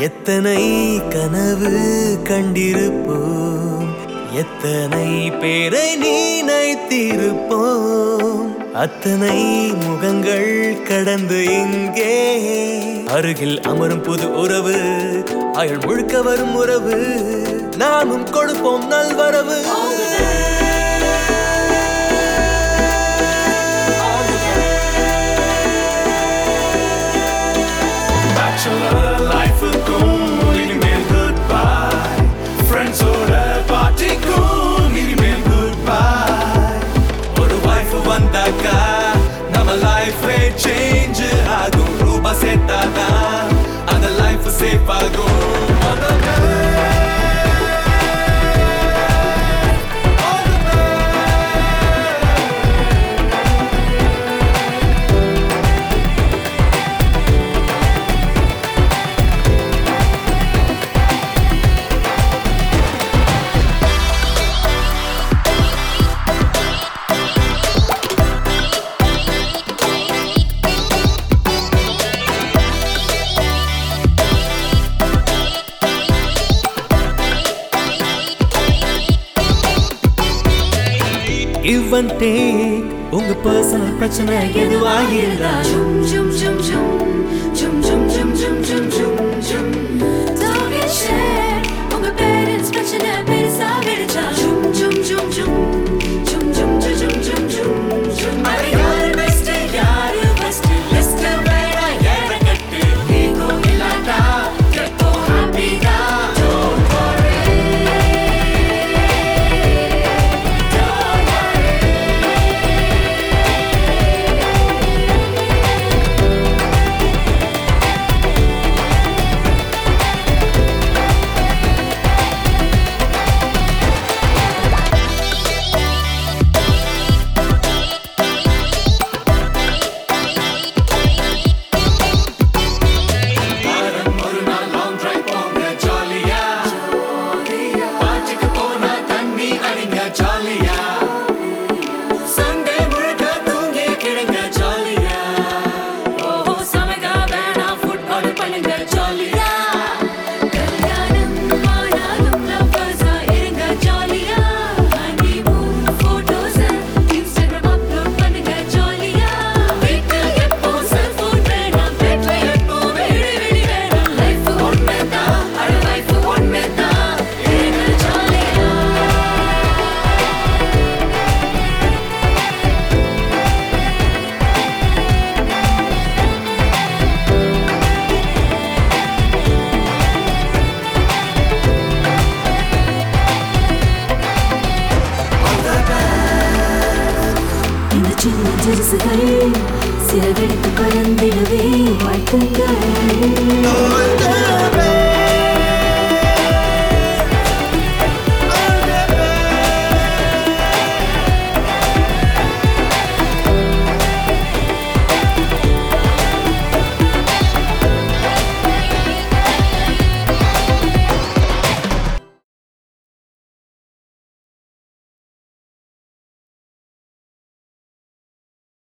எத்தனை கனவு கண்டிருப்போம் எத்தனை பேரை நினைத்திருப்போம் அத்தனை முகங்கள் கடந்து இங்கே அருகில் அமரும் புது உறவு அயல் முழுக்க வரும் உறவு நாமும் கொடுப்போம் நல்வரவு பேச்சுலர் லைஃபுக்கும் இனிமேல் குட் பை ஃப்ரெண்ட்ஸோட பார்ட்டிக்கும் இனிமேல் குட் பை ஒரு வைஃப் வந்தாக்கா நம்ம லைஃபே சேஞ்ச் ஆகும் ரூபா சேர்த்தாதான் அந்த லைஃப் சேஃப் ஆகும் Give and take உங்க பர்சனல் பிரச்சனை எதுவாக இருந்தாலும் Zum zum zum zum zum zum zum zum zum zum Target share உங்க parents பிரச்சனை பெருசா வெடிச்சா Zum zum zum zum zum zum zum zum zum zum அது யாரு best யாரு first list வேணா ஏறக்கட்டு ego இல்லாட்டா எப்போ happy தான் Don't worry Don't worry வாரம் ஒரு நாள் லாங் டிரைவ் போங்க ஜாலியா பாட்டுக்கு போனா தண்ணி அடிங்க ஜாலியா சண்டே முழுக்க தூங்கி கிடுங்க ஜாலியா ஓஹோ சமைக்க வேணாம் ஃபுட் ஆர்டர் பண்ணுங்க ஜாலியா கல்யாணம் ஆனாலும் லவ்வர்ஸா இருங்க ஜாலியா ஹனிமூன் ஃபோட்டோஸ் இன்ஸ்டாகிராம் அப்லோட் பண்ணுங்க ஜாலியா வீட்டில் எப்போ செல்போன் வேணாம் பெட்ல எப்போ வெடி வெடி வேணாம் லைஃப் ஒன்று தான் அட லைஃப் ஒன்று தான் இருங்க ஜாலியா இந்த சின்ன சிறுசுகள் சிறகடித்து பறந்திடவே வாழ்த்துங்கள்